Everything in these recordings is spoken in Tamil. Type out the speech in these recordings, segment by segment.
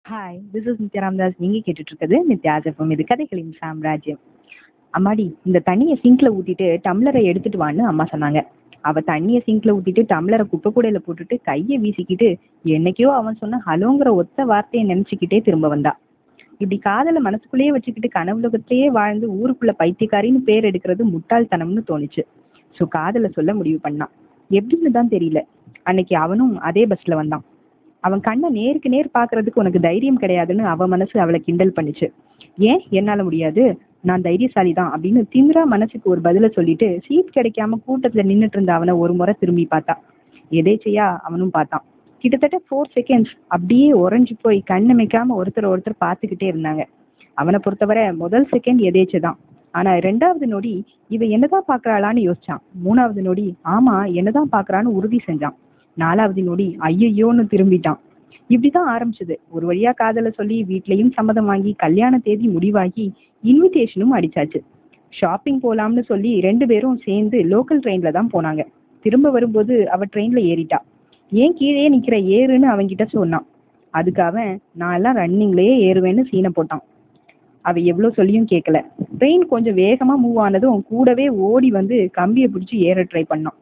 hi this is Nithya Ramadas நீங்கள் கேட்டுட்ருக்கிறது நித்யா ஜெஃபம் இது கதைகளின் சாம்ராஜ்யம் அம்மாடி இந்த தண்ணியை சிங்கில் ஊற்றிட்டு டம்ளரை எடுத்துட்டு வான்னு அம்மா சொன்னாங்க அவள் தண்ணியை சிங்கில் ஊற்றிட்டு டம்ளரை குப்பை கூடையில் போட்டுட்டு கையை வீசிக்கிட்டு என்னைக்கோ அவன் சொன்ன ஹலோங்கிற ஒத்த வார்த்தையை நினச்சிக்கிட்டே திரும்ப வந்தா இப்படி காதலை மனசுக்குள்ளேயே வச்சுக்கிட்டு கனவுலகத்திலேயே வாழ்ந்து ஊருக்குள்ள பைத்தியக்காரின்னு பேர் எடுக்கிறது முட்டாள்தனம்னு தோணுச்சு ஸோ காதலை சொல்ல முடிவு பண்ணான் எப்படின்னு தான் தெரியல அன்னைக்கு அவனும் அதே பஸ்ல வந்தான் அவன் கண்ணை நேருக்கு நேர் பார்க்கறதுக்கு உனக்கு தைரியம் கிடையாதுன்னு அவ மனசு அவளை கிண்டல் பண்ணுச்சு ஏன் என்னால முடியாது நான் தைரியசாலி தான் அப்படின்னு திமிரா மனசுக்கு ஒரு பதில சொல்லிட்டு சீட் கிடைக்காம கூட்டத்துல நின்னுட்டு இருந்த அவனை ஒரு முறை திரும்பி பார்த்தான் எதேச்சையா அவனும் பார்த்தான் கிட்டத்தட்ட ஃபோர் செகண்ட்ஸ் அப்படியே உறைஞ்சு போய் கண்ணமைக்காம ஒருத்தர் ஒருத்தர் பார்த்துக்கிட்டே இருந்தாங்க அவனை பொறுத்தவரை முதல் செகண்ட் எதேச்சு தான் ஆனா ரெண்டாவது நொடி இவ என்னதான் பாக்குறாளான்னு யோசிச்சான் மூணாவது நொடி ஆமா என்னதான் பாக்குறான்னு உறுதி செஞ்சான் நாலாவது நொடி ஐயையோன்னு திரும்பிட்டான் இப்படிதான் ஆரம்பிச்சது ஒரு வழியா காதல சொல்லி வீட்லயும் சம்மதம் வாங்கி கல்யாண தேதி முடிவாகி இன்விடேஷனும் அடிச்சாச்சு ஷாப்பிங் போலாம்னு சொல்லி ரெண்டு பேரும் சேர்ந்து லோக்கல் ட்ரெயின்ல தான் போனாங்க திரும்ப வரும்போது அவ ட்ரெயின்ல ஏறிட்டா ஏன் கீழே நிக்கிற ஏறுன்னு அவன்கிட்ட சொன்னான் அதுக்கு அவன் நான் எல்லாம் ரன்னிங்லயே ஏறுவேன்னு சீனை போட்டான் அவ எவ்வளவு சொல்லியும் கேட்கல ட்ரெயின் கொஞ்சம் வேகமா மூவ் ஆனதும் கூடவே ஓடி வந்து கம்பியை பிடிச்சி ஏற ட்ரை பண்ணான்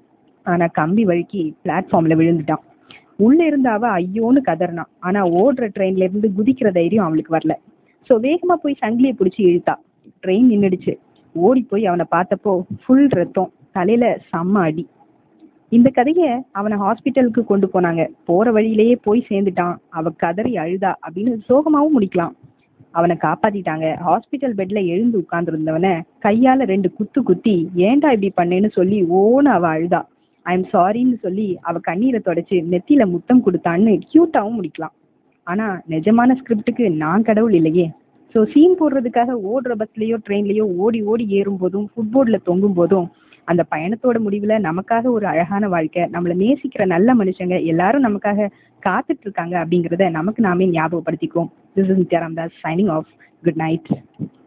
ஆனா கம்பி வழுக்கி பிளாட்ஃபார்ம்ல விழுந்துட்டான் உள்ள இருந்த அவ ஐயோன்னு கதறினான் ஆனா ஓடுற ட்ரெயின்ல இருந்து குதிக்கிற தைரியம் அவளுக்கு வரல ஸோ வேகமா போய் சங்கிலியை பிடிச்சி இழுத்தா ட்ரெயின் நின்றுடுச்சு ஓடி போய் அவனை பார்த்தப்போ ஃபுல் ரத்தம் தலையில செம்ம அடி இந்த கதையை அவனை ஹாஸ்பிட்டலுக்கு கொண்டு போனாங்க போற வழியிலேயே போய் சேர்ந்துட்டான் அவ கதறி அழுதா அப்படின்னு சோகமாவும் முடிக்கலாம் அவனை காப்பாத்திட்டாங்க ஹாஸ்பிட்டல் பெட்ல எழுந்து உட்கார்ந்துருந்தவனை கையால ரெண்டு குத்து குத்தி ஏன்டா இப்படி பண்ணேன்னு சொல்லி ஓன்னு அவ அழுதா ஐ எம் சாரின்னு சொல்லி அவ கண்ணீரை தொடச்சு நெத்தியில முத்தம் கொடுத்தான்னு கியூட்டாவும் முடிக்கலாம் ஆனா நிஜமான ஸ்கிரிப்டுக்கு நான் கடவுள் இல்லையே ஸோ சீன் போடுறதுக்காக ஓடுற பஸ்லயோ ட்ரெயின்லயோ ஓடி ஓடி ஏறும் போதும் ஃபுட்போர்ட்ல தொங்கும் போதும் அந்த பயணத்தோட முடிவுல நமக்காக ஒரு அழகான வாழ்க்கை நம்மளை நேசிக்கிற நல்ல மனுஷங்க எல்லாரும் நமக்காக காத்துட்டு இருக்காங்க அப்படிங்கிறத நமக்கு நாமே ஞாபகப்படுத்திக்குவோம் this is Nithya Ramdas signing off good night